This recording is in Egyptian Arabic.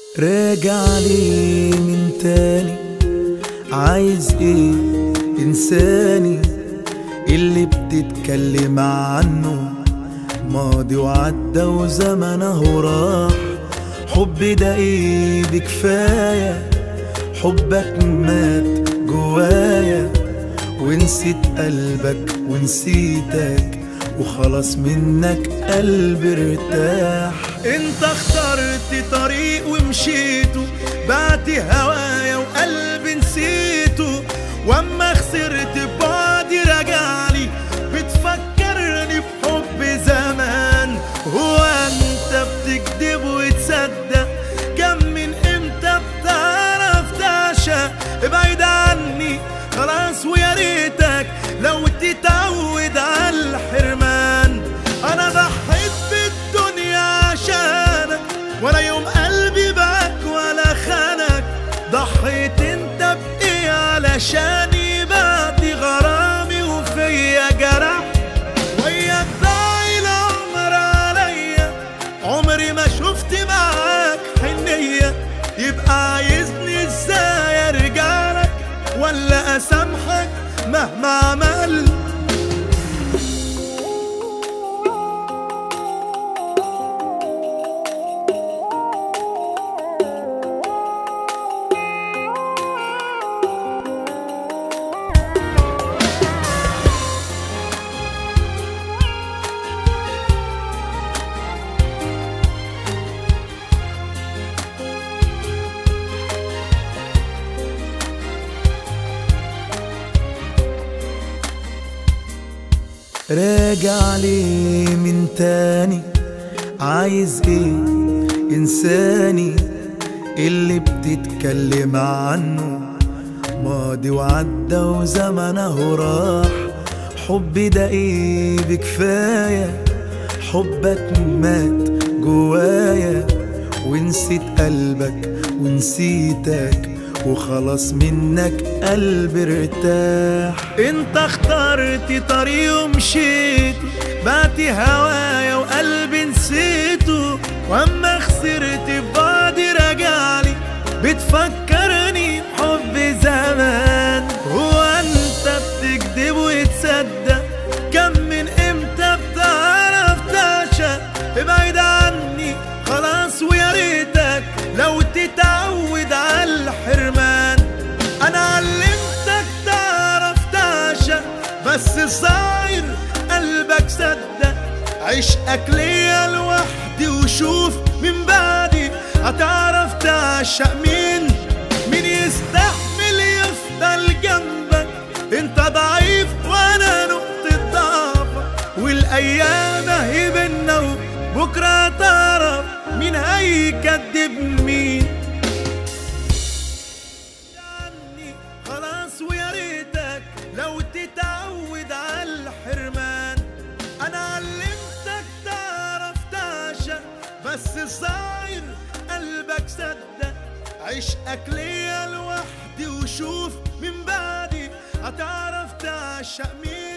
راجع لي من تاني عايز ايه انساني اللي بتتكلم عنه ماضي وعدى وزمنه راح حب ده ايه بكفاية حبك مات جوايا ونسيت قلبك ونسيتك وخلاص منك قلبي ارتاح انت اخترت طريق ومشيته بعت هوايا وقلبي نسيته واما خسرت بعدي رجعلي بتفكرني بحب زمان هو انت بتكذب وتصدق كم من امتى بتعرف تعشق ابعد عني خلاص ويا ريتك لو تتعود على الحرمان انا ضحيت بالدنيا عشانك ولا يوم قلبي باك ولا خانك ضحيت انت بايه علشاني بعد غرامي وفيا جرح وياك ضاع العمر عليا عمري ما شفت معاك حنية يبقى عايزني ازاي ارجع لك ولا اسامحك مهما عملت راجع لي من تاني عايز ايه انساني اللي بتتكلم عنه ماضي وعدى وزمنه راح حبي ده ايه بكفاية حبك مات جوايا ونسيت قلبك ونسيتك وخلاص منك قلبي ارتاح انت اخترت طريق ومشيت بعت هوايا وقلبي نسيته واما خسرت بعدي رجعلي بتفكرني بحب زمان هو انت بتكذب وتصدق كم من امتى بتعرف تعشق ابعد عني خلاص ويا ريتك لو تتعود على الحرمان انا علمتك تعرف تعشق بس صاير قلبك صدق عشقك ليا لوحدي وشوف من بعدي هتعرف تعشق مين مين يستحمل يفضل جنبك انت ضعيف وانا نقطة ضعفك والايام اهي بينا وبكره تعرف مين هيكدب مين عني خلاص ويا ريتك لو تتعود على الحرمان انا علمتك تعرف تعشق بس صاير قلبك صدق عشقك ليا لوحدي وشوف من بعدي هتعرف تعشق مين